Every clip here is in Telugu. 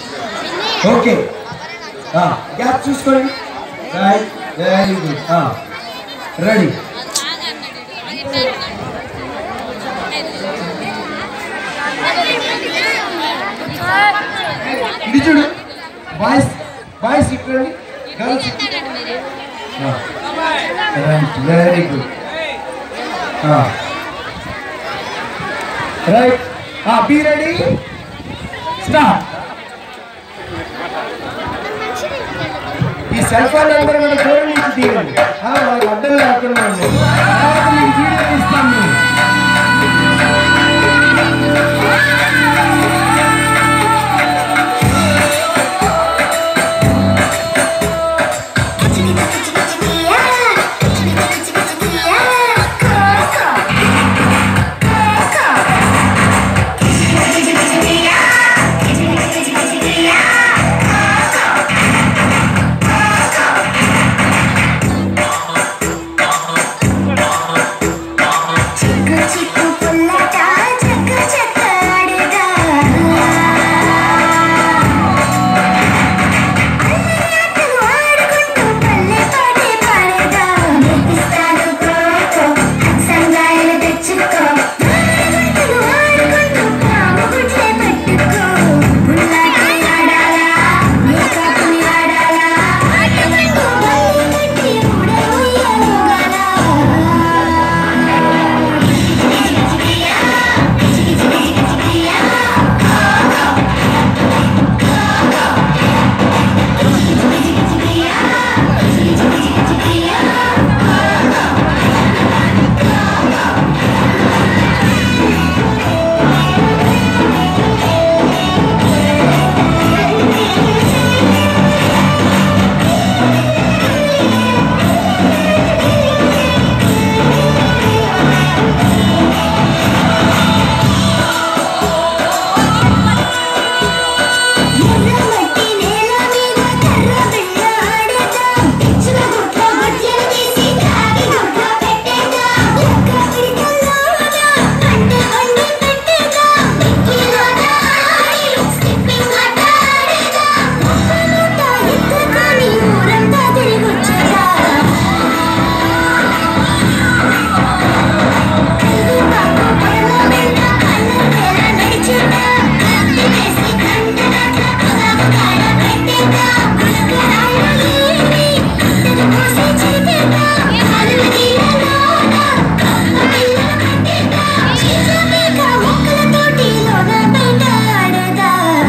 ఓకే గ్యాప్ చూసుకోండి రైట్ వెరీ గుడ్ రెడీ ఇది చూడు బాయ్స్ బాయ్స్ ఇక్కడ girls right very good right be ready start ఈ సెల్ ఫోన్ నెంబర్ మన ఫోన్ నుంచి తీయండి ఆ, వాళ్ళకి అడ్డం లేకుండా ఉంది. తర్వాత మీకు వీడియో తీస్తాం మేము. చిక్కు చిక్కు పుల్లట చక్క చక్క ఆడగా అన్నయ్యతో ఆడుకుంటూ పల్లె పాటే పాడగా నేర్పిస్తాను కోకో సంగాయలు తెచ్చుకో ఆడుకుంటూ ఆడుకుంటూ పాము గుడ్లే పట్టుకో పుల్లాటే ఆడాలా మేకాపుని ఆడాలా ఆడుకుంటూ మళ్ళీ కట్టి ఊడవుయ్యలుగాలా ఎర్రమట్టి నేల మీద కర్ర బిళ్ళ ఆడేద్దాం పిచ్చుల గుట్ల గుడ్లను తీసి తాగి గుడ్ల పెట్టేద్దాం లక్క పిడికల్లోన పంట వండి పెట్టేద్దాం మిక్కిలోన ఆడి స్కిప్పింగ్ ఆట ఆడేద్దాం ఒక్కనూట ఎత్తుకొని ఊరంతా తిరిగొచ్చేద్దాం కల్లు పాకు పడవ వెంట కళ్ళ వేల నడిచేద్దాం కత్తి వేసి కంటనట్ల పొగకు కాడ పెట్టేద్దాం గులకరాయి ఏరి ఇద్దరు పోసి చేతేద్దాం అలుగు నీళ్ళలోన కప్ప పిల్లలు కట్టేద్దాం చీచమేక మొక్కలతోటి లోన బయట ఆడేద్దాం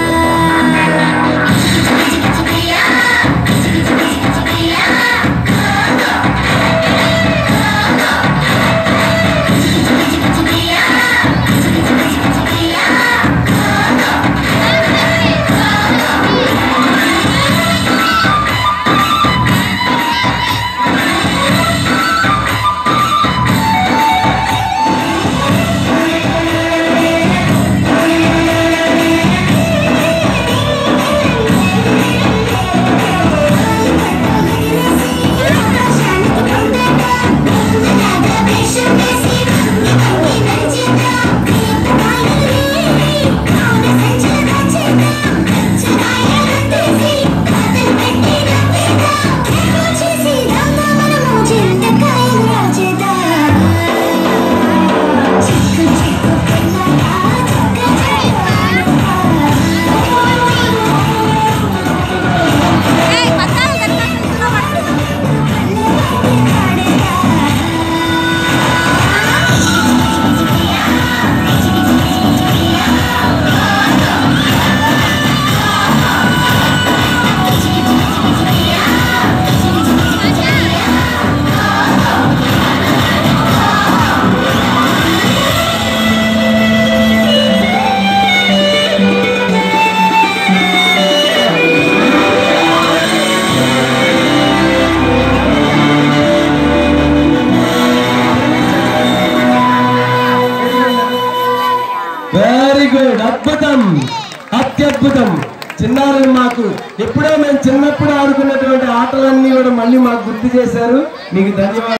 చికిచికిచికిచికియా చికిచికిచికిచికియా చిక్కు చిక్కు పిల్లట చక్క వెరీ గుడ్ అద్భుతం అత్యద్భుతం చిన్నారులు మాకు ఎప్పుడో మేము చిన్నప్పుడు ఆడుకున్నటువంటి ఆటలన్నీ కూడా మళ్ళీ మాకు గుర్తు చేశారు మీకు ధన్యవాదాలు